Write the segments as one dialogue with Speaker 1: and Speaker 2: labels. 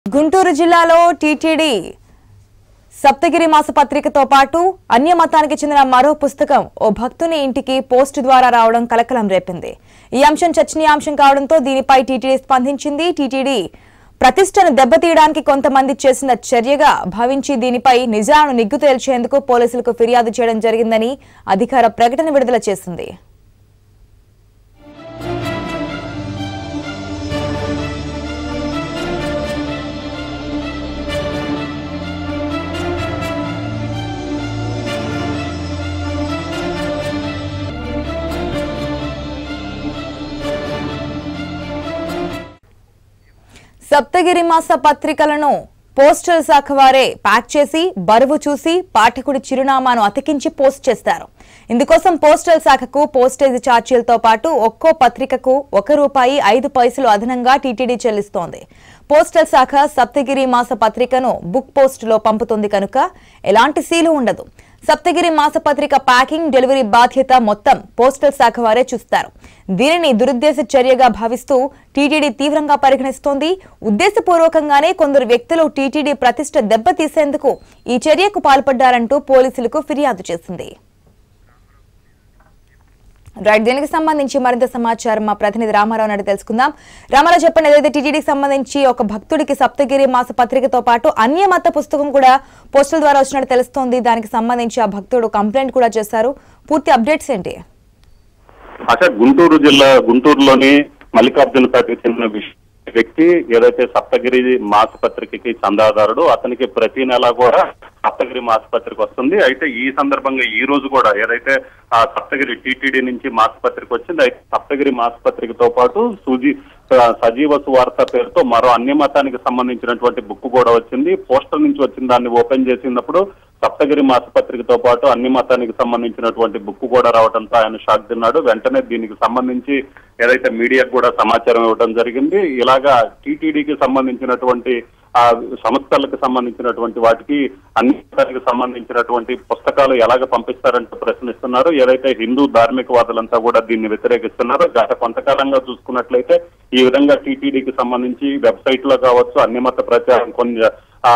Speaker 1: గుంటూరు జిల్లాలో టీటీడీ సప్తగిరి మాస పత్రికతో పాటు అన్య మతానికి చెందిన మరో పుస్తకం ఓ భక్తుని ఇంటికి పోస్ట్ ద్వారా రావడం కలకలం రేపింది ఈ అంశం చర్చనీయాంశం కావడంతో దీనిపై టీటీడీ స్పందించింది టీటీడీ ప్రతిష్టను దెబ్బతీయడానికి కొంతమంది చేసిన చర్యగా భావించి దీనిపై నిజాలను నిగ్గు తేల్చేందుకు పోలీసులకు ఫిర్యాదు చేయడం జరిగిందని అధికార ప్రకటన విడుదల చేసింది సప్తగిరి మాస పత్రికలను పోస్టల్ శాఖ వారే ప్యాక్ చేసి బరువు చూసి పాఠకుడి చిరునామాను అతికించి పోస్ట్ చేస్తారు ఇందుకోసం పోస్టల్ శాఖకు పోస్టేజ్ ఛార్జీలతో పాటు ఒక్కో పత్రికకు ఒక రూపాయి ఐదు పైసలు అదనంగా టీటీడీ చెల్లిస్తోంది పోస్టల్ శాఖ సప్తగిరి మాస పత్రికను బుక్ పోస్టులో పంపుతుంది కనుక ఎలాంటి సీలు ఉండదు సప్తగిరి మాసపత్రిక ప్యాకింగ్ డెలివరీ బాధ్యత మొత్తం పోస్టల్ శాఖ వారే చూస్తారు దీనిని దురుద్దేశ చర్యగా భావిస్తూ టీటీడీ తీవ్రంగా పరిగణిస్తోంది ఉద్దేశపూర్వకంగానే కొందరు వ్యక్తులు టీటీడీ ప్రతిష్ట దెబ్బతీసేందుకు ఈ చర్యకు పాల్పడ్డారంటూ పోలీసులకు ఫిర్యాదు చేసింది రైట్ దీనికి సంబంధించి మరింత సమాచారం మా ప్రతినిధి రామారావు నాయుడు తెలుసుకుందాం రామారావు చెప్పండి ఏదైతే టీటీడీకి సంబంధించి ఒక భక్తుడికి సప్తగిరి మాస పత్రికతో పాటు అన్య మత పుస్తకం కూడా పోస్టల్ ద్వారా వచ్చినట్టు తెలుస్తోంది దానికి సంబంధించి ఆ భక్తుడు కంప్లైంట్ కూడా చేశారు పూర్తి అప్డేట్స్ ఏంటి
Speaker 2: అసలు గుంటూరు జిల్లా గుంటూరులోని మల్లికార్జునపేటకు చెందిన విష- వ్యక్తి ఏదైతే సప్తగిరి మాసపత్రికకి చందాదారుడు అతనికి ప్రతి నెల కూడా సప్తగిరి మాసపత్రిక వస్తుంది అయితే ఈ సందర్భంగా ఈ రోజు కూడా ఏదైతే ఆ సప్తగిరి టీటీడీ నుంచి మాసపత్రిక వచ్చింది అయితే సప్తగిరి మాసపత్రికతో పాటు సుజీ ఆ, సజీవ సువార్త పేరుతో మరో అన్య మతానికి సంబంధించినటువంటి బుక్ కూడా వచ్చింది పోస్టర్ నుంచి వచ్చిన దాన్ని ఓపెన్ చేసినప్పుడు సప్తగిరి మాసపత్రికతో పాటు అన్ని మతానికి సంబంధించినటువంటి బుక్ కూడా రావడంతో ఆయన షాక్ తిన్నాడు వెంటనే దీనికి సంబంధించి ఏదైతే మీడియాకు కూడా సమాచారం ఇవ్వడం జరిగింది ఇలాగా టీటీడీకి సంబంధించినటువంటి ఆ సంస్థలకు సంబంధించినటువంటి వాటికి అన్ని మతానికి సంబంధించినటువంటి పుస్తకాలు ఎలాగ పంపిస్తారంటూ ప్రశ్నిస్తున్నారు ఏదైతే హిందూ ధార్మికవాదులంతా కూడా దీన్ని వ్యతిరేకిస్తున్నారు గత కొంతకాలంగా చూసుకున్నట్లయితే ఈ విధంగా టీటీడీకి సంబంధించి వెబ్సైట్ లో కావచ్చు అన్ని మత ప్రచారం కొన్ని ఆ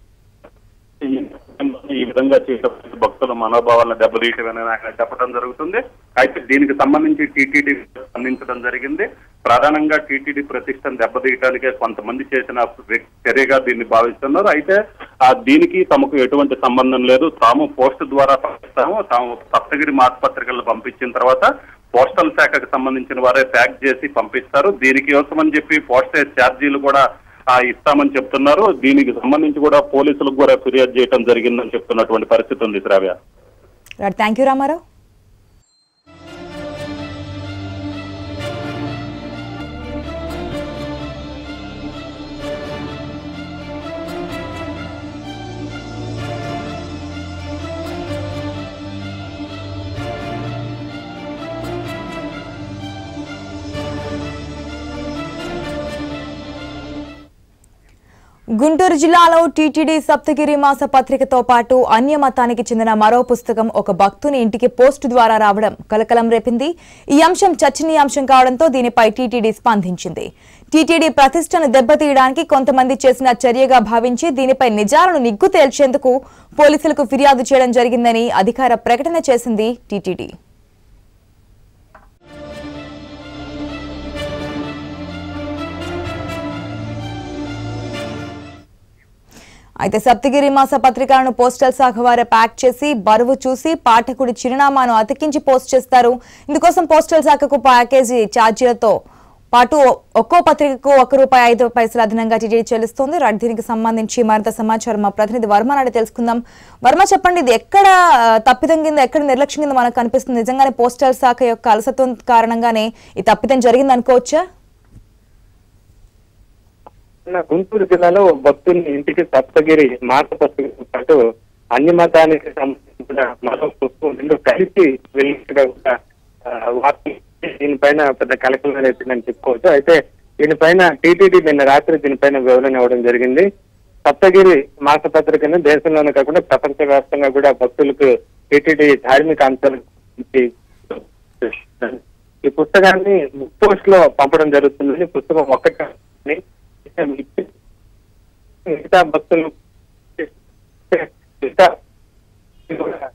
Speaker 2: ఈ విధంగా చేయడం భక్తుల మనోభావాలను దెబ్బతీయటమని ఆయన చెప్పడం జరుగుతుంది అయితే దీనికి సంబంధించి టీటీడీ స్పందించడం జరిగింది ప్రధానంగా టీటీడీ ప్రతిష్టను దెబ్బతీయటానికే కొంతమంది చేసిన వ్యక్- చర్యగా దీన్ని భావిస్తున్నారు అయితే ఆ దీనికి తమకు ఎటువంటి సంబంధం లేదు తాము పోస్ట్ ద్వారా పంపిస్తాము తాము సప్తగిరి మాసపత్రికలు పంపించిన తర్వాత పోస్టల్ శాఖకు సంబంధించిన వారే ప్యాక్ చేసి పంపిస్తారు దీనికి కోసమని చెప్పి పోస్టేజ్ ఛార్జీలు కూడా ఆ ఇస్తామని చెప్తున్నారు దీనికి సంబంధించి కూడా పోలీసులకు కూడా ఫిర్యాదు చేయడం జరిగిందని చెప్తున్నటువంటి పరిస్థితి ఉంది Shravya
Speaker 1: right thank you Ramarao Guntur జిల్లాలో టీటీడీ సప్తగిరి మాస పత్రికతో పాటు అన్య మతానికి చెందిన మరో పుస్తకం ఒక భక్తుని ఇంటికి పోస్టు ద్వారా రావడం కలకలం రేపింది ఈ అంశం చర్చనీయాంశం కావడంతో దీనిపై టీటీడీ స్పందించింది టీటీడీ ప్రతిష్టను దెబ్బతీయడానికి కొంతమంది చేసిన చర్యగా భావించి దీనిపై నిజాలను నిగ్గు తేల్చేందుకు పోలీసులకు ఫిర్యాదు చేయడం జరిగిందని అధికార ప్రకటన చేసింది టీటీడీ అయితే సప్తగిరి మాస పత్రికలను పోస్టల్ శాఖ వారే ప్యాక్ చేసి బరువు చూసి పాఠకుడి చిరునామాను అతికించి పోస్ట్ చేస్తారు ఇందుకోసం పోస్టల్ శాఖకు ప్యాకేజీ ఛార్జీలతో పాటు ఒక్కో పత్రికకు ఒక రూపాయి ఐదు పైసలు అదనంగా టీటీడీ చెల్లిస్తోంది రైట్ దీనికి సంబంధించి మరింత సమాచారం మా ప్రతినిధి వర్మ నాడి తెలుసుకుందాం వర్మ చెప్పండి ఇది ఎక్కడ ఆ, తప్పిదం కింద ఎక్కడ నిర్లక్ష్యం కింద మనకు కనిపిస్తుంది నిజంగానే పోస్టల్ శాఖ యొక్క అలసత్వం కారణంగానే ఈ తప్పిదం జరిగింది అనుకోవచ్చా
Speaker 3: నిన్న గుంటూరు జిల్లాలో ఓ భక్తుని ఇంటికి సప్తగిరి మాసపత్రికతో పాటు అన్ని మతానికి సంబంధించిన మరో పుస్తకం రెండు కలిసి వెళ్ళినట్టుగా కూడా ఆ, వార్తలు దీనిపైన పెద్ద కలకలం రేపిందని చెప్పుకోవచ్చు అయితే దీనిపైన టీటీడీ నిన్న రాత్రి దీనిపైన వివరణ ఇవ్వడం జరిగింది సప్తగిరి మాసపత్రికను దేశంలోనే కాకుండా ప్రపంచ వ్యాప్తంగా కూడా భక్తులకు టీటీడీ ధార్మిక అంశాల గురించి ఈ పుస్తకాన్ని బుక్ పోస్ట్ లో పంపడం జరుగుతుంది పుస్తకం ఒక్కటి మిగతా భక్తులు మిగతా కూడా